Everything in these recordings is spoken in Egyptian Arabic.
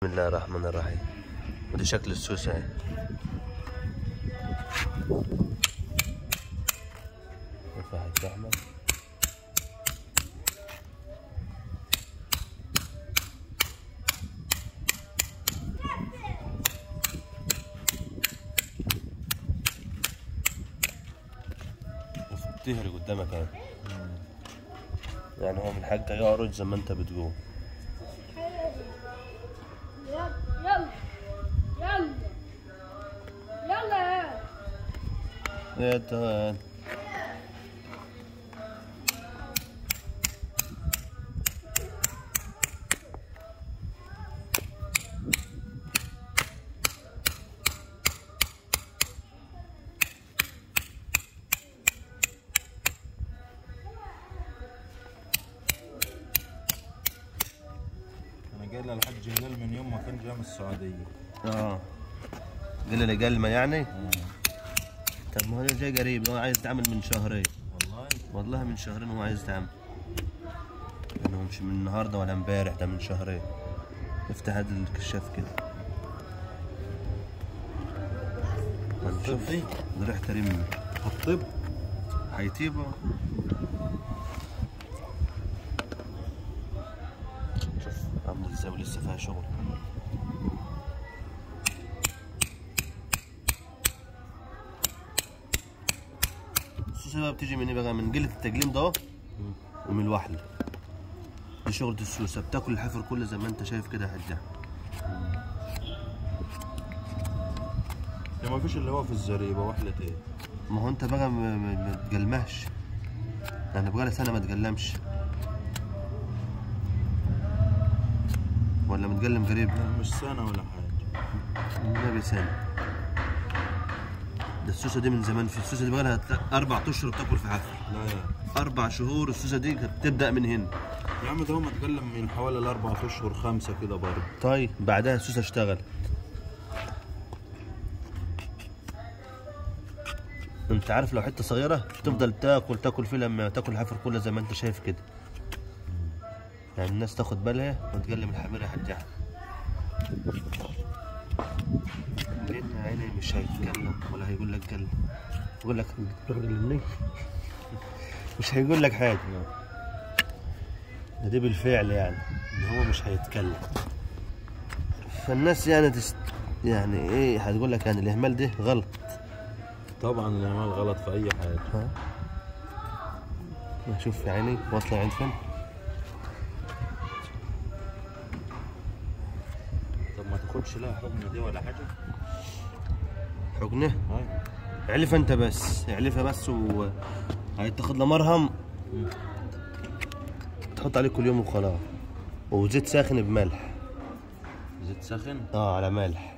بسم الله الرحمن الرحيم ودي شكل السوسة اهي ارفع حاج احمد تهري قدامك اهي يعني هو من حقه يعرج زي ما انت بتقول يلا يلا يلا يلا يا تهان انا جاي للحاج هلال من يوم ما كان جاي من السعوديه اه قال لي قلمة يعني طب ما هو ده جاي قريب هو عايز يتعامل من شهرين والله والله من شهرين هو عايز يتعامل انه مش من النهارده ولا امبارح ده من شهرين افتح هذا الكشاف كده شوف دي ده ريحة ريم الطب هيطيبه شوف عامل ازاي ولسه فيها شغل السوسه بقى بتيجي من ايه بقى من قله التجليم ده ومن الوحل دي شغلة السوسه بتاكل الحفر كله زي ما انت شايف كده يا حاج ده ما فيش اللي هو في الزريبه وحله ايه ما هو انت بقى ما- ما ما تجلمهش يعني بقى سنه ما تجلمش ولا متجلم قريب لا مش سنه ولا حاجه النبي سنه ده السوسه دي من زمان في السوسه دي بقى لها تل- اربع اشهر بتاكل في حفر لا يا اربع شهور السوسه دي كانت بتبدا من هنا يا عم ده هو متكلم من حوالي الاربع اشهر خمسه كده برضه طيب بعدها السوسه اشتغل انت عارف لو حته صغيره تفضل تاكل تاكل فيه لما تاكل الحفر كله زي ما انت شايف كده يعني الناس تاخد بالها وتقلم الحمير هتجعها لان عيني مش هيتكلم ولا هيقول لك كلم يقول لك روح كلمني مش هيقول لك حاجه ده دي بالفعل يعني ان هو مش هيتكلم فالناس يعني تست... يعني ايه هتقول لك يعني الاهمال ده غلط طبعا الاعمال غلط في اي حاجه ها شوف يا عيني واصله عند فين طب ما تاخدش لها حكم دي ولا حاجه حقنه هاي اعلف انت بس اعلفها بس و هيتاخد له مرهم تحط عليه كل يوم وخلاص وزيت ساخن بملح زيت سخن اه على ملح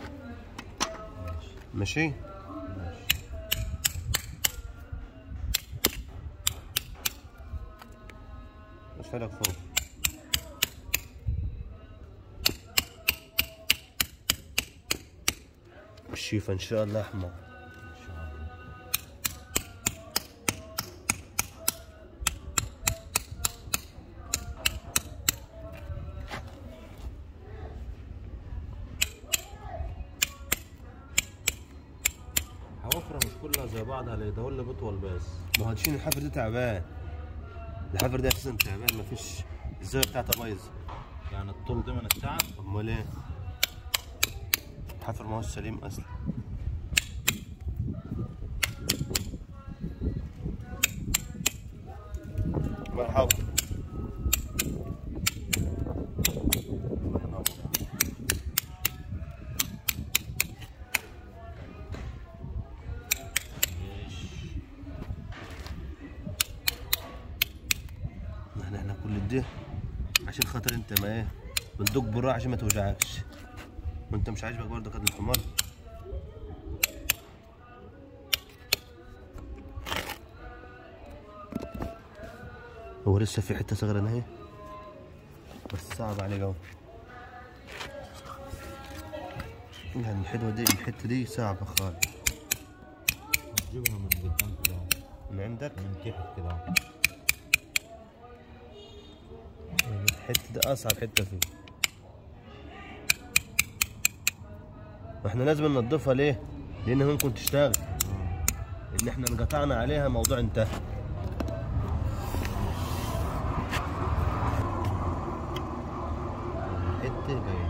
ماشي مش فارق فوق الشيفة ان شاء الله احمر ان شاء الله حوافرة مش كلها زي بعض على ده اللي بطول بس ما هو تشيل الحفر ده تعبان الحفر ده اساسا تعبان مفيش الزاوية بتاعته بايظة يعني الطول ده من التعب امال ايه الحفر ما هو سليم اصلا مرحبا الله ينور. احنا احنا كل ده عشان خاطر انت ما ايه بندق بالراحه عشان ما توجعكش وانت مش عاجبك برضه قد الحمار هو لسه في حته صغيره هنا اهي بس صعب عليه قوي يعني الحلوه دي الحته دي صعبه خالص تجيبها من قدام كده من عندك من تحت كده يعني الحته دي اصعب حته فيه احنا لازم ننضفها ليه لان ممكن تشتغل ان احنا انقطعنا عليها موضوع انتهى حته باين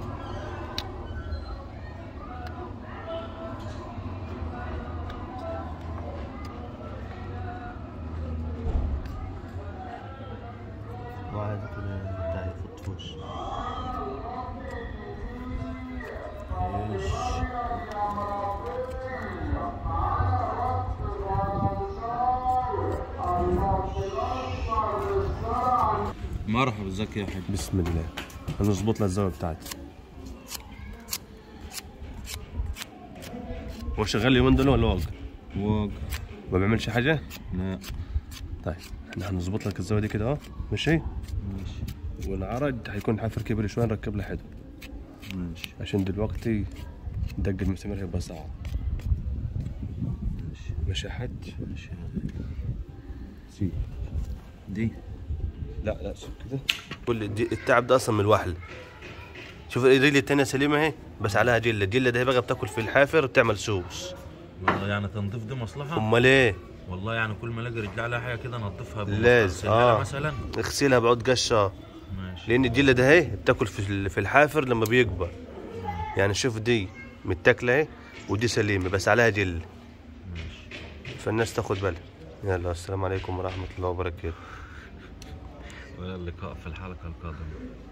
واحد كده بتاع الفتوش ايش مرحبا ازيك يا حاج بسم الله هنظبط لها الزاويه بتاعتي هو شغال اليومين دول ولا واقف؟ واقف ما بيعملش حاجه؟ لا طيب احنا هنظبط لك الزاويه دي كده اهو ماشي؟ ماشي والعرض هيكون حفر كبير شويه نركب له حدو ماشي عشان دلوقتي دق المسامير هيبقى صعب ماشي ماشي يا حاج؟ ماشي سي دي لا لا شوف كده كل دي التعب ده اصلا من الوحل شوف الرجل التانية سليمة اهي بس عليها جلة الجلة ده هي بقى بتاكل في الحافر بتعمل سوس والله يعني تنظيف دي مصلحة امال ايه والله يعني كل ما الاقي رجلي عليها حاجة كده انضفها لازم بسلالة اه مثلا اغسلها بعود قشة ماشي لان الجلة ده اهي بتاكل في ال- في الحافر لما بيكبر يعني شوف دي متاكلة اهي ودي سليمة بس عليها جلة ماشي فالناس تاخد بالها يلا السلام عليكم ورحمة الله وبركاته ويلا لقاء في الحلقة القادمة